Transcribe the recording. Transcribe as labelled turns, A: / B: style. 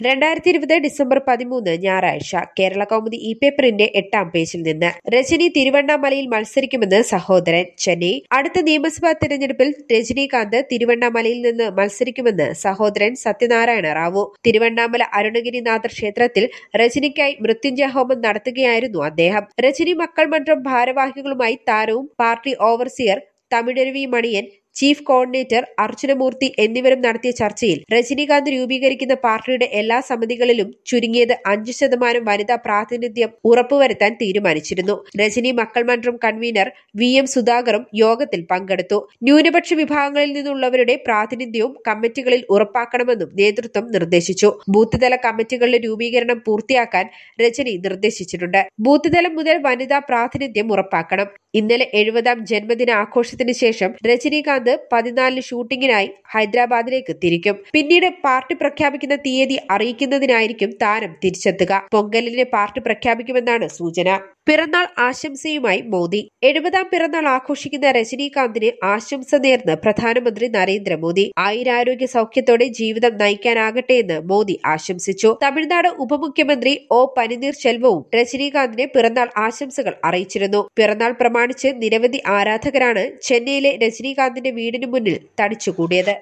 A: രണ്ടായിരത്തി ഇരുപത് ഡിസംബർ പതിമൂന്ന് ഞായറാഴ്ച കേരള കൗമുദി ഇ പേപ്പറിന്റെ എട്ടാം പേജിൽ നിന്ന് രജനി തിരുവണ്ണാമലയിൽ മത്സരിക്കുമെന്ന് സഹോദരൻ ചെന്നൈ അടുത്ത നിയമസഭാ തെരഞ്ഞെടുപ്പിൽ രജനീകാന്ത് തിരുവണ്ണാമലയിൽ നിന്ന് മത്സരിക്കുമെന്ന് സഹോദരൻ സത്യനാരായണ റാവു തിരുവണ്ണാമല അരുണഗിരിനാഥ ക്ഷേത്രത്തിൽ രജനിക്കായി മൃത്യുഞ്ജയ ഹോമം നടത്തുകയായിരുന്നു അദ്ദേഹം രജനി മക്കൾ മன்றம் ഭാരവാഹികളുമായി താരവും party overseer Tamilaruvi Manian chief coordinator Archanamoorthy എന്നിവരും നടത്തിയ ചർച്ചയിൽ രജനീകാന്ത് രൂപീകരിക്കുന്ന പാർട്ടിയുടെ എല്ലാ സമിതികളിലും ചുരുങ്ങിയത് അഞ്ചു ശതമാനം വനിതാ പ്രാതിനിധ്യം ഉറപ്പുവരുത്താൻ തീരുമാനിച്ചിരുന്നു Rajini Makkal Mandram convener V M സുധാകറും യോഗത്തിൽ പങ്കെടുത്തു ന്യൂനപക്ഷ വിഭാഗങ്ങളിൽ നിന്നുള്ളവരുടെ പ്രാതിനിധ്യവും കമ്മിറ്റികളിൽ ഉറപ്പാക്കണമെന്നും നേതൃത്വം നിർദ്ദേശിച്ചു ബൂത്ത് തല കമ്മിറ്റികളുടെ രൂപീകരണം പൂർത്തിയാക്കാൻ രജനി നിർദ്ദേശിച്ചിട്ടുണ്ട് ബൂത്ത് തലം മുതൽ വനിതാ പ്രാതിനിധ്യം ഉറപ്പാക്കണം ഇന്നലെ എഴുപതാം ജന്മദിന ആഘോഷത്തിന് ശേഷം രജനീകാന്ത് പതിനാലിന് ഷൂട്ടിങ്ങിനായി ഹൈദരാബാദിലേക്ക് തിരിക്കും പിന്നീട് പാർട്ടി പ്രഖ്യാപിക്കുന്ന തീയതി അറിയിക്കുന്നതിനായിരിക്കും താരം തിരിച്ചെത്തുക പൊങ്കലിന് പാർട്ടി പ്രഖ്യാപിക്കുമെന്നാണ് സൂചന പിറന്നാൾ ആശംസയുമായി മോദി എഴുപതാം പിറന്നാൾ ആഘോഷിക്കുന്ന രജനീകാന്തിന് ആശംസ നേർന്ന് പ്രധാനമന്ത്രി നരേന്ദ്രമോദി ആയുരാരോഗ്യ സൗഖ്യത്തോടെ ജീവിതം നയിക്കാനാകട്ടെ എന്ന് മോദി ആശംസിച്ചു തമിഴ്നാട് ഉപമുഖ്യമന്ത്രി ഒ പനിനീർ ചെൽവവും രജനീകാന്തിന് പിറന്നാൾ ആശംസകൾ അറിയിച്ചിരുന്നു പിറന്നാൾ പ്രമാണിച്ച് നിരവധി ആരാധകരാണ് ചെന്നൈയിലെ രജനീകാന്തിന്റെ വീടിനു മുന്നിൽ തടിച്ചുകൂടിയത്